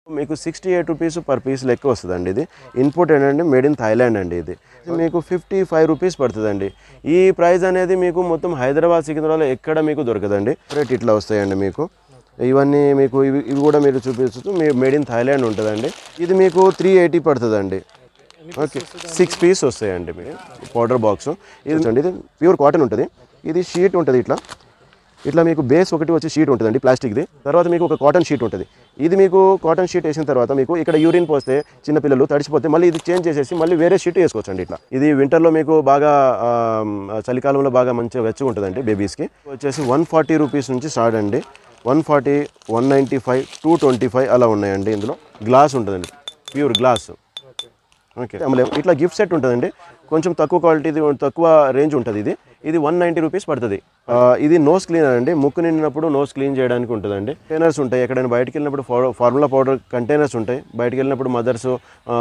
మీకు sixty eight rupees per piece లెక్క వస్తుందండి ఇది ఇన్పుట్ ఏంటంటే మేడ్ ఇన్ థాయిలాండ్ అండి ఇది ఇది మీకు ఫిఫ్టీ ఫైవ్ రూపీస్ పడుతుందండి ఈ ప్రైస్ అనేది మీకు మొత్తం హైదరాబాద్ సికింద్రాబాద్లో ఎక్కడ మీకు దొరకదండి రేట్ ఇట్లా వస్తాయండి మీకు ఇవన్నీ మీకు ఇవి ఇవి కూడా మీరు చూపించచ్చు మీ మేడ్ ఇన్ థాయిలాండ్ ఉంటుందండి ఇది మీకు త్రీ ఎయిటీ పడుతుందండి ఓకే సిక్స్ పీస్ వస్తాయండి మీకు పౌడర్ బాక్స్ ఇది చూడండి ఇది ప్యూర్ కాటన్ ఉంటుంది ఇది షీట్ ఉంటుంది ఇట్లా ఇట్లా మీకు బేస్ ఒకటి వచ్చి షీట్ ఉంటుందండి ప్లాస్టిక్ది తర్వాత మీకు ఒక కాటన్ షీట్ ఉంటుంది ఇది మీకు కాటన్ షీట్ వేసిన తర్వాత మీకు ఇక్కడ యూరిన్ పోస్తే చిన్నపిల్లలు తడిచిపోతే మళ్ళీ ఇది చేంజ్ చేసేసి మళ్ళీ వేరే షీట్ వేసుకోవచ్చండి ఇట్లా ఇది వింటర్లో మీకు బాగా ఆ, చలికాలంలో బాగా మంచిగా వెచ్చగా ఉంటుందండి బేబీస్కి వచ్చేసి వన్ ఫార్టీ రూపీస్ నుంచి స్టార్ట్ అండి one forty one ninety five two twenty five అలా ఉన్నాయండి ఇందులో గ్లాస్ ఉంటుందండి ప్యూర్ గ్లాస్ ఓకే అమ్మలేం. ఇట్లా గిఫ్ట్ సెట్ ఉంటుందండి కొంచెం తక్కువ క్వాలిటీది తక్కువ రేంజ్ ఉంటుంది ఇది ఇది వన్ నైంటీ రూపీస్ పడుతుంది ఆ, ఇది నోస్ క్లీనర్ అండి ముక్కు నిండినప్పుడు నోస్ క్లీన్ చేయడానికి ఉంటుందండి కంటైనర్స్ ఉంటాయి ఎక్కడైనా బయటికి వెళ్ళినప్పుడు ఫా- ఫార్ములా పౌడర్ కంటైనర్స్ ఉంటాయి బయటికి వెళ్ళినప్పుడు mothers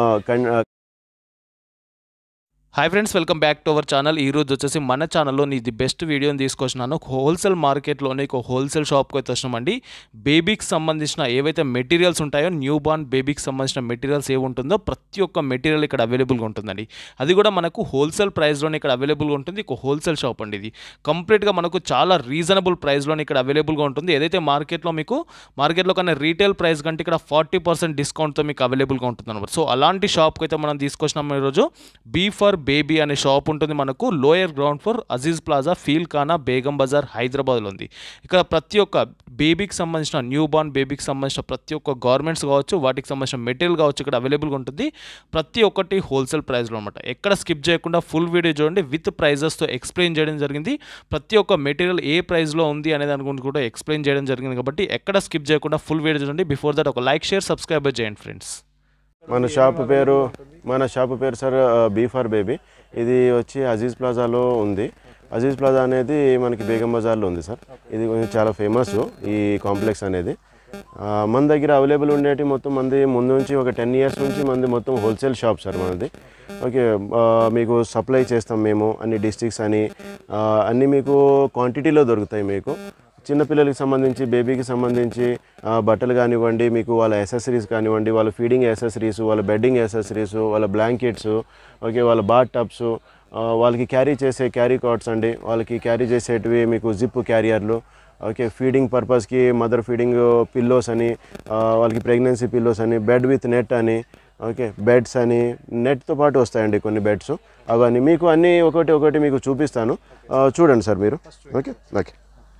hi friends welcome back to our channel ఈ రోజు వచ్చేసి మన ఛానల్లో నీది బెస్ట్ వీడియోని తీసుకొచ్చినాను హోల్సేల్ మార్కెట్లోనే ఒక హోల్సేల్ షాప్కి అయితే వచ్చినామండి బేబీకి సంబంధించిన ఏవైతే మెటీరియల్స్ ఉంటాయో న్యూ బార్న్ బేబీకి సంబంధించిన మెటీరియల్స్ ఏవి ఉంటుందో ప్రతి ఒక్క మెటీరియల్ ఇక్కడ అవైలబుల్గా ఉంటుందండి అది కూడా మనకు హోల్సేల్ ప్రైస్లోనే ఇక్కడ అవైలబుల్గా ఉంటుంది ఒక హోల్సేల్ షాప్ అండి ఇది కంప్లీట్గా మనకు చాలా రీజనబుల్ ప్రైస్లోనే ఇక్కడ అవైలబుల్గా ఉంటుంది ఏదైతే మార్కెట్లో మీకు మార్కెట్లో కన్నా రీటైల్ ప్రైస్ కంటే ఇక్కడ ఫార్టీ పర్సెంట్ డిస్కౌంట్తో మీకు అవైలబుల్గా ఉంటుంది అనమాట సో అలాంటి షాప్కి అయితే మనం తీసుకొచ్చినాం ఈరోజు బీ ఫర్ బేబీ అనే షాప్ ఉంటుంది మనకు lower ground floor Aziz plaza Feel Khana Begum Bazar హైదరాబాద్లో ఉంది ఇక్కడ ప్రతి ఒక్క బేబీకి సంబంధించిన న్యూ బార్న్ బేబీకి సంబంధించిన ప్రతి ఒక్క గవర్నమెంట్స్ కావచ్చు వాటికి సంబంధించిన మెటీరియల్ కావచ్చు ఇక్కడ అవైలబుల్గా ఉంటుంది ప్రతి ఒక్కటి హోల్సేల్ ప్రైస్లో అనమాట ఎక్కడ స్కిప్ చేయకుండా ఫుల్ వీడియో చూడండి విత్ ప్రైజెస్తో ఎక్స్ప్లెయిన్ చేయడం జరిగింది ప్రతి ఒక్క మెటీరియల్ ఏ ప్రైస్లో ఉంది అనే దాని గురించి కూడా ఎక్స్ప్లెయిన్ చేయడం జరిగింది కాబట్టి ఎక్కడ స్కిప్ చేయకుండా ఫుల్ వీడియో చూడండి బిఫోర్ దట్ ఒక లైక్ షేర్ సబ్స్క్రైబ్ చేయండి ఫ్రెండ్స్ మన షాప్ పేరు మన షాప్ పేరు సార్ బీ ఫర్ బేబీ ఇది వచ్చి అజీజ్ ప్లాజాలో ఉంది అజీజ్ ప్లాజా అనేది మనకి బేగం బజార్లో ఉంది సార్ ఇది కొంచెం చాలా ఫేమస్ ఈ కాంప్లెక్స్ అనేది ఆ, మన దగ్గర అవైలబుల్ ఉండేటి మొత్తం మంది ముందు నుంచి ఒక టెన్ ఇయర్స్ నుంచి మంది మొత్తం హోల్సేల్ షాప్ సార్ మనది ఓకే ఆ, మీకు సప్లై చేస్తాం మేము అన్ని డిస్ట్రిక్ట్స్ అని ఆ, అన్నీ మీకు క్వాంటిటీలో దొరుకుతాయి మీకు చిన్నపిల్లలకి సంబంధించి బేబీకి సంబంధించి ఆ, బట్టలు కానివ్వండి మీకు వాళ్ళ ఎసెసరీస్ కానివ్వండి వాళ్ళ ఫీడింగ్ ఎసెసరీస్ వాళ్ళ బెడ్డింగ్ ఎసెసరీస్ వాళ్ళ బ్లాంకెట్స్ ఓకే వాళ్ళ బాత్ టబ్స్ వాళ్ళకి క్యారీ చేసే క్యారీ కార్డ్స్ అండి వాళ్ళకి క్యారీ చేసేటివి మీకు జిప్ క్యారియర్లు ఓకే ఫీడింగ్ పర్పస్కి మదర్ ఫీడింగ్ పిల్లోస్ అని ఆ, వాళ్ళకి ప్రెగ్నెన్సీ పిల్లోస్ అని బెడ్ విత్ నెట్ అని ఓకే బెడ్స్ అని నెట్తో పాటు వస్తాయండి కొన్ని బెడ్స్ అవన్నీ మీకు అన్నీ ఒకటి ఒకటి మీకు చూపిస్తాను ఆ, చూడండి సార్ మీరు ఓకే ఓకే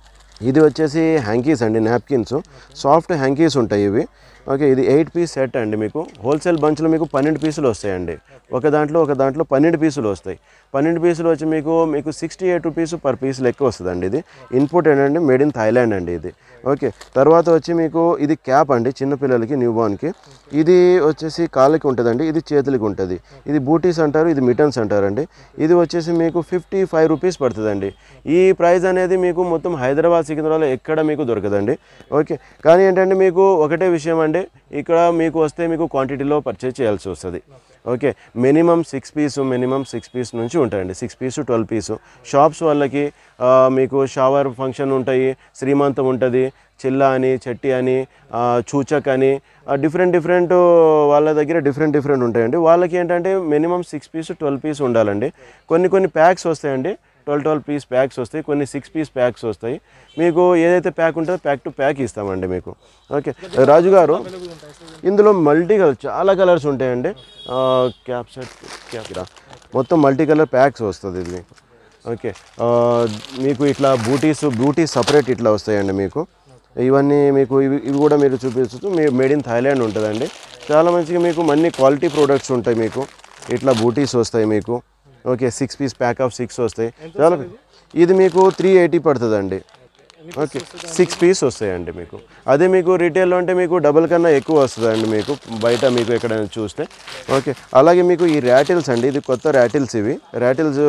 ఇది వచ్చేసి హ్యాంకీస్ అండి నాప్కిన్స్ సాఫ్ట్ హ్యాంకీస్ ఉంటాయి ఇవి ఓకే ఇది ఎయిట్ పీస్ సెట్ అండి మీకు హోల్సేల్ బంచ్లో మీకు పన్నెండు పీసులు వస్తాయండి ఒక దాంట్లో ఒక దాంట్లో పన్నెండు పీసులు వస్తాయి పన్నెండు పీసులు వచ్చి మీకు మీకు sixty eight rupees per piece లెక్క వస్తుందండి ఇది ఇన్పుట్ ఏంటంటే మేడ్ ఇన్ థాయిలాండ్ అండి ఇది ఓకే తర్వాత వచ్చి మీకు ఇది క్యాప్ అండి చిన్నపిల్లలకి న్యూ బార్న్కి ఇది వచ్చేసి కాళ్ళకి ఉంటుందండి ఇది చేతులకి ఉంటుంది ఇది బూటీస్ అంటారు ఇది మిటన్స్ అంటారండి ఇది వచ్చేసి మీకు ఫిఫ్టీ ఫైవ్ రూపీస్ పడుతుందండి ఈ ప్రైస్ అనేది మీకు మొత్తం హైదరాబాద్ సికింద్రాబాద్లో ఎక్కడ మీకు దొరకదండి ఓకే కానీ ఏంటంటే మీకు ఒకటే విషయం అండి ఇక్కడ మీకు వస్తే మీకు క్వాంటిటీలో పర్చేజ్ చేయాల్సి వస్తుంది okay minimum six piece minimum six piece నుంచి ఉంటాయండి six piece twelve piece shops వాళ్ళకి ఆ, మీకు షవర్ ఫంక్షన్ ఉంటాయి శ్రీమంతం ఉంటుంది చిల్ల అని చెట్టి అని ఆ, చూచక్ అని డిఫరెంట్ డిఫరెంట్ వాళ్ళ దగ్గర డిఫరెంట్ డిఫరెంట్ ఉంటాయండి వాళ్ళకి ఏంటంటే minimum six piece twelve piece ఉండాలండి కొన్ని కొన్ని ప్యాక్స్ వస్తాయండి ట్వెల్వ్ ట్వెల్వ్ పీస్ ప్యాక్స్ వస్తాయి కొన్ని సిక్స్ పీస్ ప్యాక్స్ వస్తాయి మీకు ఏదైతే ప్యాక్ ఉంటుందో ప్యాక్ టు ప్యాక్ ఇస్తామండి మీకు ఓకే రాజు గారు ఇందులో మల్టీ కలర్ చాలా కలర్స్ ఉంటాయండి క్యాప్ సెట్ క్యాప్ రా. మొత్తం మల్టీ కలర్ ప్యాక్స్ వస్తుంది ఇది మీకు ఓకే ఆ, మీకు ఇట్లా బూటీస్ బూటీస్ సపరేట్ ఇట్లా వస్తాయండి మీకు ఇవన్నీ మీకు ఇవి ఇవి కూడా మీరు చూపించచ్చు మీ మేడ్ ఇన్ థాయిలాండ్ ఉంటుందండి చాలా మంచిగా మీకు అన్ని క్వాలిటీ ప్రోడక్ట్స్ ఉంటాయి మీకు ఇట్లా బూటీస్ వస్తాయి మీకు okay six piece pack of six వస్తాయి చాలా ఇది మీకు త్రీ ఎయిటీ పడుతుందండి ఓకే సిక్స్ పీస్ వస్తాయండి మీకు అదే మీకు రీటైల్లో అంటే మీకు డబుల్ కన్నా ఎక్కువ వస్తుందండి మీకు బయట మీకు ఎక్కడైనా చూస్తే ఓకే అలాగే మీకు ఈ ర్యాటిల్స్ అండి ఇది కొత్త ర్యాటిల్స్ ఇవి ర్యాటిల్స్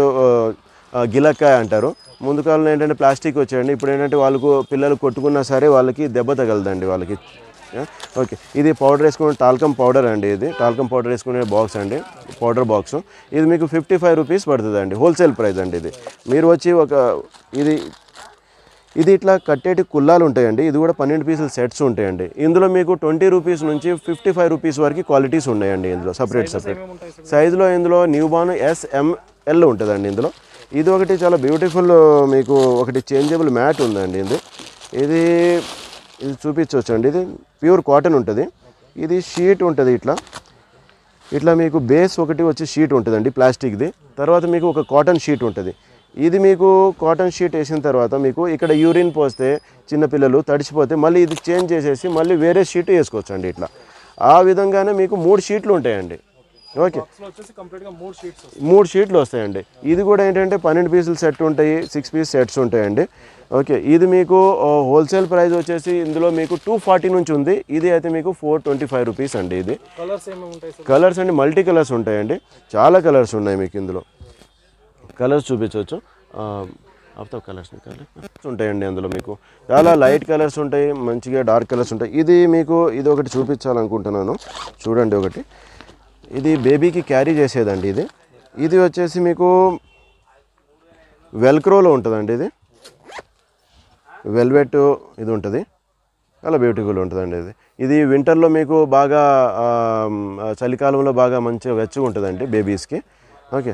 గిలక్కాయ అంటారు ముందు కాలంలో ఏంటంటే ప్లాస్టిక్ వచ్చాయండి ఇప్పుడు ఏంటంటే వాళ్ళకు పిల్లలు కొట్టుకున్నా సరే వాళ్ళకి దెబ్బ తగలదండి వాళ్ళకి ఆ, ఓకే ఇది పౌడర్ వేసుకునే టాల్కమ్ పౌడర్ అండి ఇది టాల్కమ్ పౌడర్ వేసుకునే బాక్స్ అండి పౌడర్ బాక్స్ ఇది మీకు ఫిఫ్టీ ఫైవ్ రూపీస్ పడుతుంది అండి హోల్సేల్ ప్రైస్ అండి ఇది మీరు వచ్చి ఒక ఇది ఇది ఇట్లా కట్టేటి కుల్లాలు ఉంటాయండి ఇది కూడా పన్నెండు పీసుల సెట్స్ ఉంటాయండి ఇందులో మీకు ట్వంటీ రూపీస్ నుంచి ఫిఫ్టీ ఫైవ్ రూపీస్ వరకు క్వాలిటీస్ ఉన్నాయండి ఇందులో సపరేట్ సపరేట్ సైజులో ఇందులో న్యూ బార్న్ ఎస్ఎంఎల్ ఉంటుందండి ఇందులో ఇది ఒకటి చాలా బ్యూటిఫుల్ మీకు ఒకటి చేంజబుల్ మ్యాట్ ఉందండి ఇది ఇది ఇది చూపించవచ్చు అండి ఇది ప్యూర్ కాటన్ ఉంటుంది ఇది షీట్ ఉంటుంది ఇట్లా ఇట్లా మీకు బేస్ ఒకటి వచ్చి షీట్ ఉంటుందండి ప్లాస్టిక్ది తర్వాత మీకు ఒక కాటన్ షీట్ ఉంటుంది ఇది మీకు కాటన్ షీట్ వేసిన తర్వాత మీకు ఇక్కడ యూరిన్ పోస్తే చిన్నపిల్లలు తడిచిపోతే మళ్ళీ ఇది చేంజ్ చేసేసి మళ్ళీ వేరే షీట్ వేసుకోవచ్చు అండి ఇట్లా ఆ విధంగానే మీకు మూడు షీట్లు ఉంటాయండి ఓకే వచ్చేసి కంప్లీట్గా మూడు షీట్స్ మూడు షీట్లు వస్తాయండి ఇది కూడా ఏంటంటే పన్నెండు పీసులు సెట్ ఉంటాయి సిక్స్ పీస్ సెట్స్ ఉంటాయండి ఓకే ఇది మీకు హోల్సేల్ ప్రైస్ వచ్చేసి ఇందులో మీకు టూ ఫార్టీ నుంచి ఉంది ఇది అయితే మీకు ఫోర్ ట్వంటీ ఫైవ్ రూపీస్ అండి ఇది కలర్స్ ఏమేమి ఉంటాయి సార్ కలర్స్ అండి మల్టీ కలర్స్ ఉంటాయండి చాలా కలర్స్ ఉన్నాయి మీకు ఇందులో కలర్స్ చూపించవచ్చు అవుతా కలర్స్ కలర్స్ ఉంటాయండి అందులో మీకు చాలా లైట్ కలర్స్ ఉంటాయి మంచిగా డార్క్ కలర్స్ ఉంటాయి ఇది మీకు ఇది ఒకటి చూపించాలనుకుంటున్నాను చూడండి ఒకటి ఇది బేబీకి క్యారీ చేసేదండి ఇది ఇది వచ్చేసి మీకు వెల్క్రోలో ఉంటుందండి ఇది వెల్వెట్ ఇది ఉంటుంది చాలా బ్యూటిఫుల్ ఉంటుందండి ఇది ఇది వింటర్లో మీకు బాగా ఆ, చలికాలంలో బాగా మంచిగా వెచ్చగా ఉంటుందండి బేబీస్కి ఓకే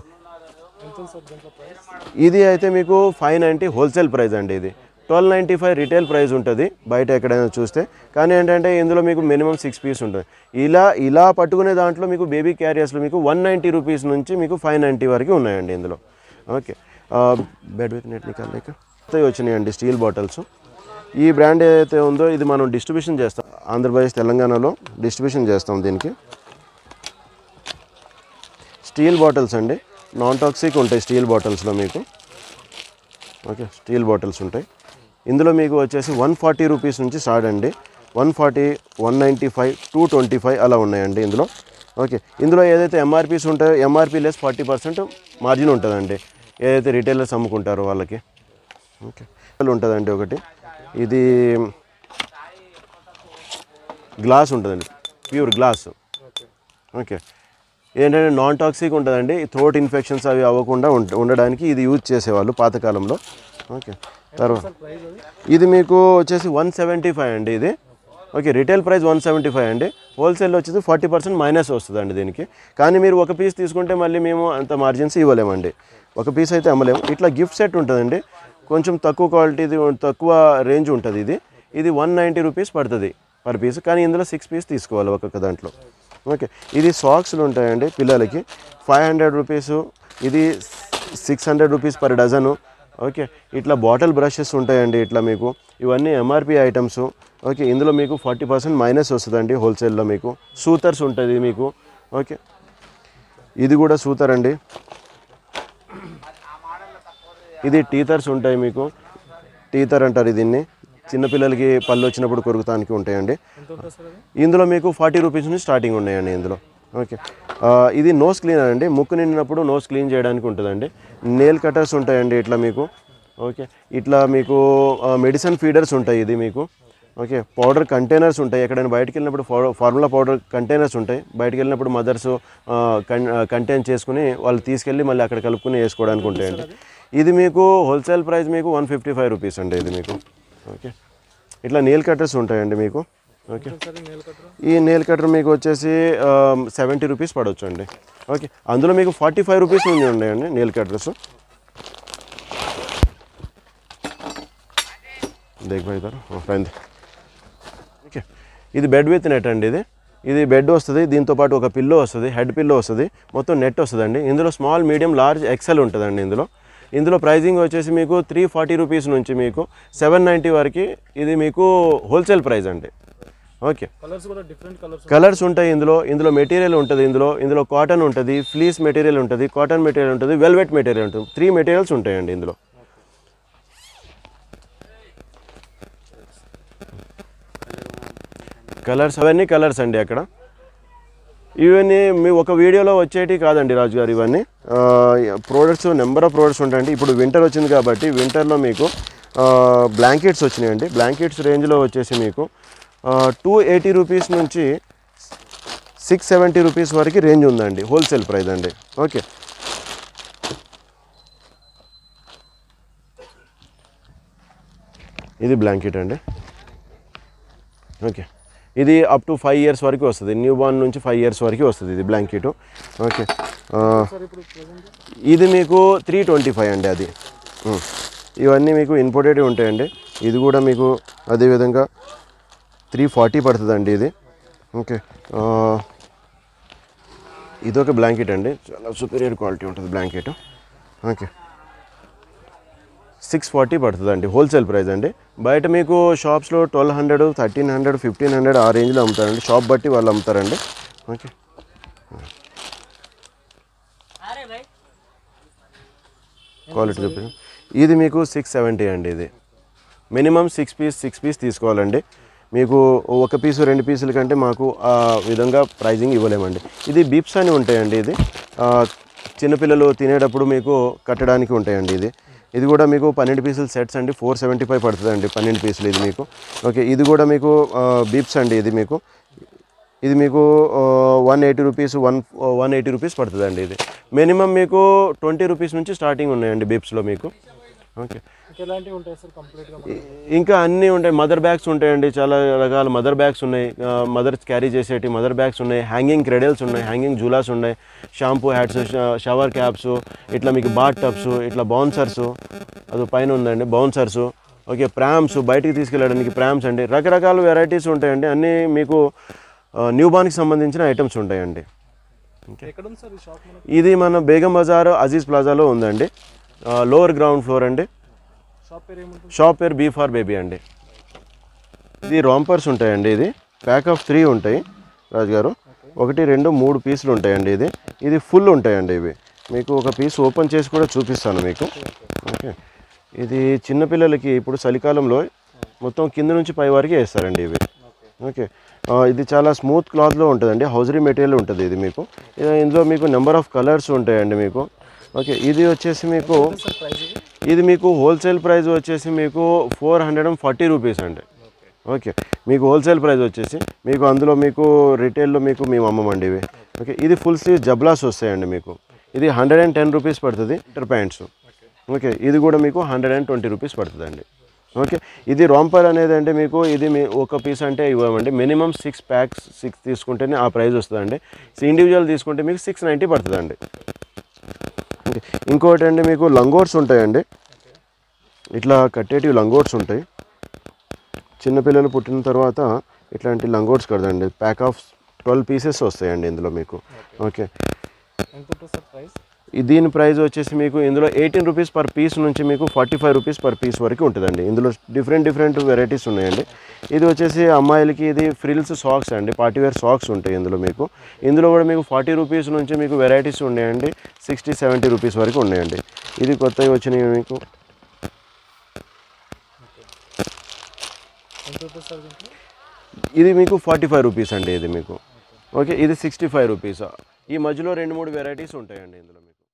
ఇది అయితే మీకు ఫైవ్ నైంటీ హోల్సేల్ ప్రైస్ అండి ఇది twelve ninety five retail price ఉంటుంది బయట ఎక్కడైనా చూస్తే కానీ ఏంటంటే ఇందులో మీకు మినిమం సిక్స్ పీస్ ఉంటుంది ఇలా ఇలా పట్టుకునే దాంట్లో మీకు బేబీ క్యారియర్స్లో మీకు వన్ నైంటీ రూపీస్ నుంచి మీకు ఫైవ్ నైంటీ వరకు ఉన్నాయండి ఇందులో ఓకే బెడ్ విత్ నెట్ నికాలేక వచ్చినాయండి స్టీల్ బాటిల్స్ ఈ బ్రాండ్ ఏదైతే ఉందో ఇది మనం డిస్ట్రిబ్యూషన్ చేస్తాం ఆంధ్రప్రదేశ్ తెలంగాణలో డిస్ట్రిబ్యూషన్ చేస్తాం దీనికి స్టీల్ బాటిల్స్ అండి నాన్ టాక్సిక్ ఉంటాయి స్టీల్ బాటిల్స్లో మీకు ఓకే స్టీల్ బాటిల్స్ ఉంటాయి ఇందులో మీకు వచ్చేసి వన్ ఫార్టీ రూపీస్ నుంచి స్టార్ట్ అండి one forty one ninety five two twenty five అలా ఉన్నాయండి ఇందులో ఓకే ఇందులో ఏదైతే ఎంఆర్పీస్ ఉంటాయో MRP less forty percent margin ఉంటుందండి ఏదైతే రిటైలర్స్ అమ్ముకుంటారో వాళ్ళకి ఓకే ఉంటుందండి ఒకటి ఇది గ్లాస్ ఉంటుందండి ప్యూర్ గ్లాస్ ఓకే ఏంటంటే నాన్ టాక్సిక్ ఉంటుందండి థ్రోట్ ఇన్ఫెక్షన్స్ అవి అవ్వకుండా ఉండ ఉండడానికి ఇది యూజ్ చేసేవాళ్ళు పాతకాలంలో ఓకే తర్వాత ఇది మీకు వచ్చేసి వన్ సెవెంటీ ఫైవ్ అండి ఇది okay retail price one seventy five అండి హోల్సేల్లో వచ్చేసి ఫార్టీ పర్సెంట్ మైనస్ వస్తుందండి దీనికి కానీ మీరు ఒక పీస్ తీసుకుంటే మళ్ళీ మేము అంత మార్జిన్స్ ఇవ్వలేమండి ఒక పీస్ అయితే అమ్మలేము ఇట్లా గిఫ్ట్ సెట్ ఉంటుందండి కొంచెం తక్కువ క్వాలిటీది తక్కువ రేంజ్ ఉంటుంది ఇది ఇది వన్ నైంటీ రూపీస్ పడుతుంది పర్ పీస్ కానీ ఇందులో సిక్స్ పీస్ తీసుకోవాలి ఒక్కొక్క దాంట్లో ఓకే ఇది సాక్స్లు ఉంటాయండి పిల్లలకి ఫైవ్ హండ్రెడ్ రూపీస్ ఇది six hundred rupees per dozen okay ఇట్లా బాటిల్ బ్రషెస్ ఉంటాయండి ఇట్లా మీకు ఇవన్నీ ఎంఆర్పి ఐటమ్స్ ఓకే ఇందులో మీకు ఫార్టీ పర్సెంట్ మైనస్ వస్తుందండి హోల్సేల్లో మీకు సూతర్స్ ఉంటుంది మీకు ఓకే ఇది కూడా సూతర్ అండి ఇది టీతర్స్ ఉంటాయి మీకు టీతర్ అంటారు దీన్ని చిన్నపిల్లలకి పళ్ళు వచ్చినప్పుడు కొరుకుతానికి ఉంటాయండి ఇందులో మీకు ఫార్టీ రూపీస్ నుంచి స్టార్టింగ్ ఉన్నాయండి ఇందులో ఓకే ఆ, ఇది నోస్ క్లీనర్ అండి ముక్కు నిండినప్పుడు నోస్ క్లీన్ చేయడానికి ఉంటుందండి నెయిల్ కటర్స్ ఉంటాయండి ఇట్లా మీకు ఓకే ఇట్లా మీకు మెడిసిన్ ఫీడర్స్ ఉంటాయి ఇది మీకు ఓకే పౌడర్ కంటైనర్స్ ఉంటాయి ఎక్కడైనా బయటికి వెళ్ళినప్పుడు ఫార్ములా పౌడర్ కంటైనర్స్ ఉంటాయి బయటికి వెళ్ళినప్పుడు మదర్స్ కంటైన్ చేసుకుని వాళ్ళు తీసుకెళ్ళి మళ్ళీ అక్కడ కలుపుకుని వేసుకోవడానికి ఉంటాయండి ఇది మీకు హోల్సేల్ ప్రైస్ మీకు వన్ ఫిఫ్టీ ఫైవ్ రూపీస్ అండి ఇది మీకు ఓకే ఇట్లా నెయిల్ కట్టర్స్ ఉంటాయండి మీకు ఓకే ఈ నెయిల్ కటర్ మీకు వచ్చేసి సెవెంటీ రూపీస్ పడవచ్చు అండి ఓకే అందులో మీకు ఫార్టీ ఫైవ్ రూపీస్ నుంచి ఉన్నాయండి నెయిల్ కటర్స్ దేఖ భాయ్ ఇద్దరు ఫైన్ ఓకే ఇది బెడ్ విత్ నెట్ అండి ఇది ఇది బెడ్ వస్తుంది దీంతో పాటు ఒక పిల్లో వస్తుంది హెడ్ పిల్లో వస్తుంది మొత్తం నెట్ వస్తుందండి ఇందులో స్మాల్ మీడియం లార్జ్ ఎక్సెల్ ఉంటుందండి ఇందులో ఇందులో ప్రైజింగ్ వచ్చేసి మీకు త్రీ ఫార్టీ రూపీస్ నుంచి మీకు సెవెన్ నైంటీ వరకు ఇది మీకు హోల్సేల్ ప్రైస్ అండి ఓకే కలర్స్ కూడా డిఫరెంట్ కలర్స్ కలర్స్ ఉంటాయి ఇందులో ఇందులో మెటీరియల్ ఉంటుంది ఇందులో ఇందులో కాటన్ ఉంటుంది ఫ్లీస్ మెటీరియల్ ఉంటుంది కాటన్ మెటీరియల్ ఉంటుంది వెల్వెట్ మెటీరియల్ ఉంటుంది త్రీ మెటీరియల్స్ ఉంటాయండి ఇందులో కలర్స్ అవన్నీ కలర్స్ అండి అక్కడ ఇవన్నీ మీ ఒక వీడియోలో వచ్చేటి కాదండి రాజు గారు ఇవన్నీ ప్రోడక్ట్స్ నెంబర్ ఆఫ్ ప్రోడక్ట్స్ ఉంటాయండి ఇప్పుడు వింటర్ వచ్చింది కాబట్టి వింటర్లో మీకు బ్లాంకెట్స్ వచ్చినాయండి బ్లాంకెట్స్ రేంజ్లో వచ్చేసి మీకు టూ ఎయిటీ రూపీస్ నుంచి సిక్స్ సెవెంటీ రూపీస్ వరకు రేంజ్ ఉందండి హోల్సేల్ ప్రైస్ అండి ఓకే ఇది బ్లాంకెట్ అండి ఓకే ఇది అప్ టు ఫైవ్ ఇయర్స్ వరకు వస్తుంది న్యూ బార్న్ నుంచి ఫైవ్ ఇయర్స్ వరకు వస్తుంది ఇది బ్లాంకెట్ ఓకే ఆ, ఇది మీకు త్రీ ట్వంటీ ఫైవ్ అండి అది ఉం. ఇవన్నీ మీకు ఇంపోర్టెడ్ ఉంటాయండి ఇది కూడా మీకు అదేవిధంగా త్రీ ఫార్టీ పడుతుందండి ఇది ఓకే ఆ, ఇదొక బ్లాంకెట్ అండి చాలా సుపీరియర్ క్వాలిటీ ఉంటుంది బ్లాంకెట్ ఓకే సిక్స్ ఫార్టీ పడుతుందండి హోల్సేల్ ప్రైస్ అండి బయట మీకు షాప్స్లో twelve hundred thirteen hundred fifteen hundred ఆ రేంజ్లో అమ్ముతారండి షాప్ బట్టి వాళ్ళు అమ్ముతారండి ఓకే క్వాలిటీ చెప్పి ఇది మీకు సిక్స్ సెవెంటీ అండి ఇది minimum six piece six piece తీసుకోవాలండి మీకు ఒక పీసు రెండు పీసుల కంటే మాకు ఆ విధంగా ప్రైజింగ్ ఇవ్వలేమండి ఇది బీప్స్ అని ఉంటాయండి ఇది ఆ, చిన్నపిల్లలు తినేటప్పుడు మీకు కట్టడానికి ఉంటాయండి ఇది ఇది కూడా మీకు పన్నెండు పీసులు సెట్స్ అండి ఫోర్ సెవెంటీ ఫైవ్ పడుతుందండి పన్నెండు పీసులు ఇది మీకు ఓకే ఇది కూడా మీకు బీప్స్ అండి ఇది మీకు ఇది మీకు one eighty rupees one one eighty rupees పడుతుందండి ఇది మినిమం మీకు ట్వంటీ రూపీస్ నుంచి స్టార్టింగ్ ఉన్నాయండి బీప్స్లో మీకు ఓకే ఎలాంటివి ఉంటాయి సార్ కంప్లీట్గా ఇ- ఇంకా అన్నీ ఉంటాయి మదర్ బ్యాగ్స్ ఉంటాయండి చాలా రకాల మదర్ బ్యాగ్స్ ఉన్నాయి మదర్స్ క్యారీ చేసేటి మదర్ బ్యాగ్స్ ఉన్నాయి హ్యాంగింగ్ క్రెడల్స్ ఉన్నాయి హ్యాంగింగ్ జూలాస్ ఉన్నాయి షాంపూ హ్యాట్స్ షవర్ క్యాప్స్ ఇట్లా మీకు బాత్ టబ్స్ ఇట్లా బౌన్సర్స్ అది పైన ఉందండి బౌన్సర్స్ ఓకే ప్రామ్స్ బయటికి తీసుకెళ్ళడానికి ప్రామ్స్ అండి రకరకాల వెరైటీస్ ఉంటాయండి అన్నీ మీకు న్యూ బార్న్కి సంబంధించిన ఐటమ్స్ ఉంటాయండి ఎక్కడ ఉంది సార్ ఈ షాప్ మనకి ఇది మన బేగం బజార్ అజీజ్ ప్లాజాలో ఉందండి లోవర్ గ్రౌండ్ ఫ్లోర్ అండి షాప్ పేరు ఏముంటుంది షాప్ పేరు బీ ఫార్ బేబీ అండి ఇది రాంపర్స్ ఉంటాయండి ఇది ప్యాక్ ఆఫ్ త్రీ ఉంటాయి రాజుగారు ఒకటి రెండు మూడు పీసులు ఉంటాయండి ఇది ఇది ఫుల్ ఉంటాయండి ఇవి మీకు ఒక పీస్ ఓపెన్ చేసి కూడా చూపిస్తాను మీకు ఓకే ఇది చిన్నపిల్లలకి ఇప్పుడు చలికాలంలో మొత్తం కింద నుంచి పై వరకు వేస్తారండి ఇవి ఓకే ఆ, ఇది చాలా స్మూత్ క్లాత్లో ఉంటుందండి హౌజరీ మెటీరియల్ ఉంటుంది ఇది మీకు ఇది ఇందులో మీకు నెంబర్ ఆఫ్ కలర్స్ ఉంటాయండి మీకు ఓకే ఇది వచ్చేసి మీకు సార్ ప్రైస్ ఇది ఇది మీకు హోల్సేల్ ప్రైస్ వచ్చేసి మీకు four hundred and forty rupees అండి ఓకే మీకు హోల్సేల్ ప్రైస్ వచ్చేసి మీకు అందులో మీకు రిటైల్లో మీకు మేము అమ్మమండి ఇవి ఓకే ఇది ఫుల్ స్లీవ్ జబ్లాస్ వస్తాయండి మీకు ఇది హండ్రెడ్ అండ్ టెన్ రూపీస్ పడుతుంది ఇంటర్ ప్యాంట్స్ ఓకే ఇది కూడా మీకు హండ్రెడ్ అండ్ ట్వంటీ రూపీస్ పడుతుందండి ఓకే ఇది రాంపర్ అనేది అంటే మీకు ఇది మీ ఒక పీస్ అంటే ఇవ్వమండి మినిమం సిక్స్ ప్యాక్స్ సిక్స్ తీసుకుంటేనే ఆ ప్రైస్ వస్తుందండి ఇండివిజువల్ తీసుకుంటే మీకు సిక్స్ నైంటీ పడుతుందండి ఓకే ఇంకోటి అండి మీకు లంగోట్స్ ఉంటాయండి ఇట్లా కట్టేటివి లంగోట్స్ ఉంటాయి చిన్నపిల్లలు పుట్టిన తర్వాత ఇట్లాంటి లంగోట్స్ కడదండి ప్యాక్ ఆఫ్ ట్వెల్వ్ పీసెస్ వస్తాయండి ఇందులో మీకు ఓకే ఎంత ఉంటుంది సార్ ప్రైస్ ఈ దీని ప్రైస్ వచ్చేసి మీకు ఇందులో ఎయిటీన్ రూపీస్ పర్ పీస్ నుంచి మీకు forty five rupees per piece వరకు ఉంటుందండి ఇందులో డిఫరెంట్ డిఫరెంట్ వెరైటీస్ ఉన్నాయండి ఇది వచ్చేసి అమ్మాయిలకి ఇది ఫ్రిల్స్ సాక్స్ అండి పార్టీవేర్ సాక్స్ ఉంటాయి ఇందులో మీకు ఇందులో కూడా మీకు ఫార్టీ రూపీస్ నుంచి మీకు వెరైటీస్ ఉన్నాయండి సిక్స్టీ సెవెంటీ రూపీస్ వరకు ఉన్నాయండి ఇది కొత్తవి వచ్చినాయి మీకు ఎంత ఉంటుంది సార్ దీంట్లో ఇది మీకు ఫార్టీ ఫైవ్ రూపీస్ అండి ఇది మీకు ఓకే ఇది సిక్స్టీ ఫైవ్ రూపీస్ ఈ మధ్యలో రెండు మూడు వెరైటీస్ ఉంటాయండి ఇందులో మీకు